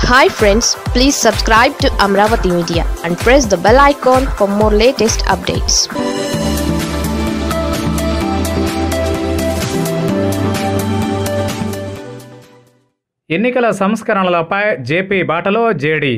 hi friends please subscribe to Amaravati media and press the bell icon for more latest updates ఎన్నికల సంస్కరణలపై JP బాటలో JD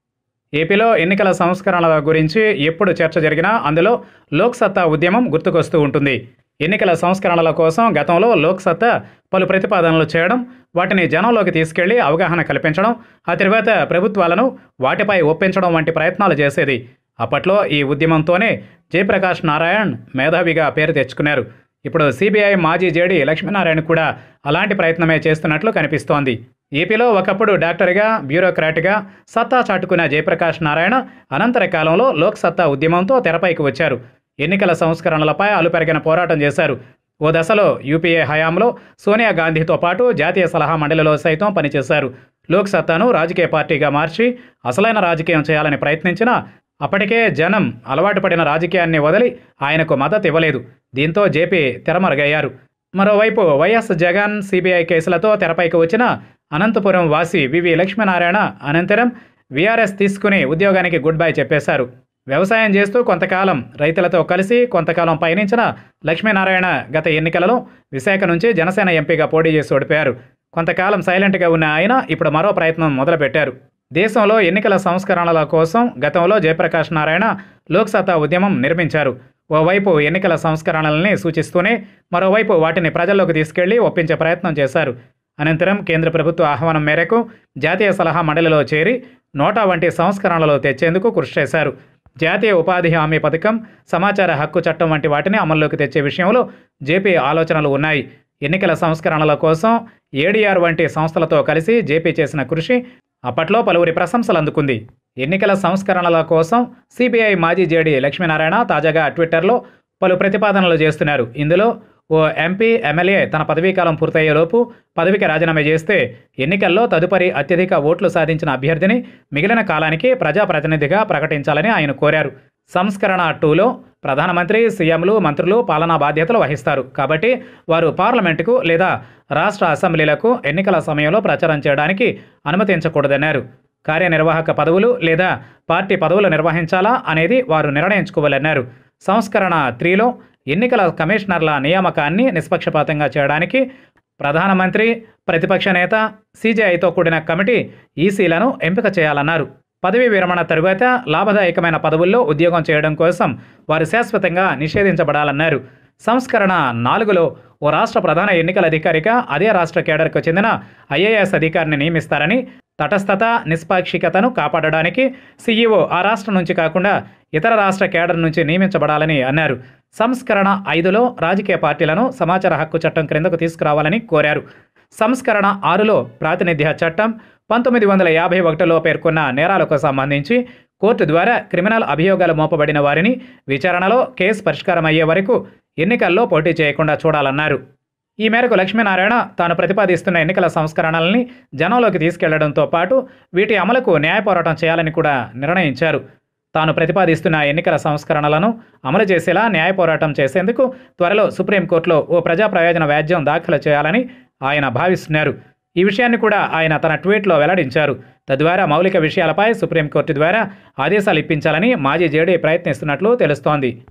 ఏపీలో ఎన్నికల సంస్కరణల గురించి ఎప్పుడు చర్చ జరిగినా అందులో లోక్సత్తా ఉద్యమం గుర్తుకొస్తూ ఉంటుంది ఎన్నికల సంస్కరణల కోసం గతంలో లోక్సత్తా పలు ప్రతిపాదనలు చేయడం వాటిని జనంలోకి తీసుకెళ్లి అవగాహన కల్పించడం ఆ తర్వాత ప్రభుత్వాలను వాటిపై ఒప్పించడం వంటి ప్రయత్నాలు చేసేది అప్పట్లో ఈ ఉద్యమంతోనే జయప్రకాష్ నారాయణ్ మేధావిగా పేరు తెచ్చుకున్నారు ఇప్పుడు సిబిఐ మాజీ జేడీ లక్ష్మీనారాయణ కూడా అలాంటి ప్రయత్నమే చేస్తున్నట్లు కనిపిస్తోంది ఏపీలో ఒకప్పుడు డాక్టర్గా బ్యూరోక్రాట్గా సత్తా చాటుకున్న జయప్రకాష్ నారాయణ అనంతర కాలంలో లోక్ సత్తా ఉద్యమంతో తెరపైకి వచ్చారు ఎన్నికల సంస్కరణలపై అలుపెరిగిన పోరాటం చేశారు ఓ దశలో యూపీఏ హయాంలో సోనియా గాంధీతో పాటు జాతీయ సలహా మండలిలో సైతం పనిచేశారు లోక్ సత్తాను రాజకీయ పార్టీగా మార్చి అసలైన రాజకీయం చేయాలని ప్రయత్నించినా అప్పటికే జనం అలవాటు పడిన రాజకీయాన్ని వదిలి ఆయనకు మద్దతు ఇవ్వలేదు దీంతో జేపీ తెరమరుగయ్యారు మరోవైపు వైఎస్ జగన్ సిబిఐ కేసులతో తెరపైకి వచ్చిన అనంతపురం వాసి వివి లక్ష్మీనారాయణ అనంతరం వీఆర్ఎస్ తీసుకుని ఉద్యోగానికి గుడ్ బై చెప్పేశారు వ్యవసాయం చేస్తూ కొంతకాలం రైతులతో కలిసి కొంతకాలం పయనించిన లక్ష్మీనారాయణ గత ఎన్నికలలో విశాఖ నుంచి జనసేన ఎంపీగా పోటీ చేసి ఓడిపోయారు కొంతకాలం సైలెంట్గా ఉన్న ఆయన ఇప్పుడు మరో ప్రయత్నం మొదలుపెట్టారు దేశంలో ఎన్నికల సంస్కరణల కోసం గతంలో జయప్రకాష్ నారాయణ లోక్సత్తా ఉద్యమం నిర్మించారు ఓవైపు ఎన్నికల సంస్కరణల్ని సూచిస్తూనే మరోవైపు వాటిని ప్రజల్లోకి తీసుకెళ్లి ఒప్పించే ప్రయత్నం చేశారు అనంతరం కేంద్ర ప్రభుత్వ ఆహ్వానం మేరకు జాతీయ సలహా మండలిలో చేరి నోటా వంటి సంస్కరణలు తెచ్చేందుకు కృషి చేశారు జాతీయ ఉపాధి హామీ పథకం సమాచార హక్కు చట్టం వంటి వాటిని అమల్లోకి తెచ్చే విషయంలో జేపీ ఆలోచనలు ఉన్నాయి ఎన్నికల సంస్కరణల కోసం ఏడీఆర్ వంటి సంస్థలతో కలిసి జేపీ చేసిన కృషి అప్పట్లో పలువురి ప్రశంసలు అందుకుంది ఎన్నికల సంస్కరణల కోసం సిబిఐ మాజీ జేడీ లక్ష్మీనారాయణ తాజాగా ట్విట్టర్లో పలు ప్రతిపాదనలు చేస్తున్నారు ఇందులో ఓ ఎంపీ ఎమ్మెల్యే తన పదవీకాలం పూర్తయ్యేలోపు పదవికి రాజీనామా చేస్తే ఎన్నికల్లో తదుపరి అత్యధిక ఓట్లు సాధించిన అభ్యర్థిని మిగిలిన కాలానికి ప్రజాప్రతినిధిగా ప్రకటించాలని ఆయన కోరారు సంస్కరణ టూలో ప్రధానమంత్రి సీఎంలు మంత్రులు పాలనా బాధ్యతలు వహిస్తారు కాబట్టి వారు పార్లమెంటుకు లేదా రాష్ట్ర అసెంబ్లీలకు ఎన్నికల సమయంలో ప్రచారం చేయడానికి అనుమతించకూడదన్నారు కార్యనిర్వాహక పదవులు లేదా పార్టీ పదవులు నిర్వహించాలా అనేది వారు నిర్ణయించుకోవాలన్నారు సంస్కరణ త్రీలో ఎన్నికల కమిషనర్ల నియామకాన్ని నిష్పక్షపాతంగా చేయడానికి ప్రధానమంత్రి ప్రతిపక్ష నేత సీజేఐతో కూడిన కమిటీ ఈసీలను ఎంపిక చేయాలన్నారు పదవీ విరమణ తరువాత లాభదాయకమైన పదవుల్లో ఉద్యోగం చేయడం కోసం వారు శాశ్వతంగా నిషేధించబడాలన్నారు సంస్కరణ నాలుగులో ఓ రాష్ట్ర ప్రధాన ఎన్నికల అధికారిగా అదే రాష్ట్ర కేడర్కు చెందిన ఐఏఎస్ అధికారిని నియమిస్తారని తటస్థత నిష్పాక్షికతను కాపాడడానికి సీఈఓ ఆ రాష్ట్రం నుంచి కాకుండా ఇతర రాష్ట్ర కేడర్ నుంచి నియమించబడాలని అన్నారు సంస్కరణ ఐదులో రాజకీయ పార్టీలను సమాచార హక్కు చట్టం క్రిందకు తీసుకురావాలని కోరారు సంస్కరణ ఆరులో ప్రాతినిధ్య చట్టం పంతొమ్మిది వందల యాభై ఒకటిలో పేర్కొన్న నేరాలకు సంబంధించి కోర్టు ద్వారా క్రిమినల్ అభియోగాలు మోపబడిన వారిని విచారణలో కేసు పరిష్కారం అయ్యే వరకు ఎన్నికల్లో పోటీ చేయకుండా చూడాలన్నారు ఈ మేరకు లక్ష్మీనారాయణ తాను ప్రతిపాదిస్తున్న ఎన్నికల సంస్కరణల్ని జనంలోకి తీసుకెళ్లడంతో పాటు వీటి అమలుకు న్యాయ పోరాటం చేయాలని కూడా నిర్ణయించారు తాను ప్రతిపాదిస్తున్న ఎన్నికల సంస్కరణలను అమలు చేసేలా న్యాయ పోరాటం చేసేందుకు త్వరలో సుప్రీంకోర్టులో ఓ ప్రజా ప్రయోజన వ్యాజ్యం దాఖలు చేయాలని ఆయన భావిస్తున్నారు ఈ విషయాన్ని కూడా ఆయన తన ట్వీట్లో వెల్లడించారు తద్వారా మౌలిక విషయాలపై సుప్రీంకోర్టు ద్వారా ఆదేశాలు ఇప్పించాలని మాజీ జేడీ ప్రయత్నిస్తున్నట్లు తెలుస్తోంది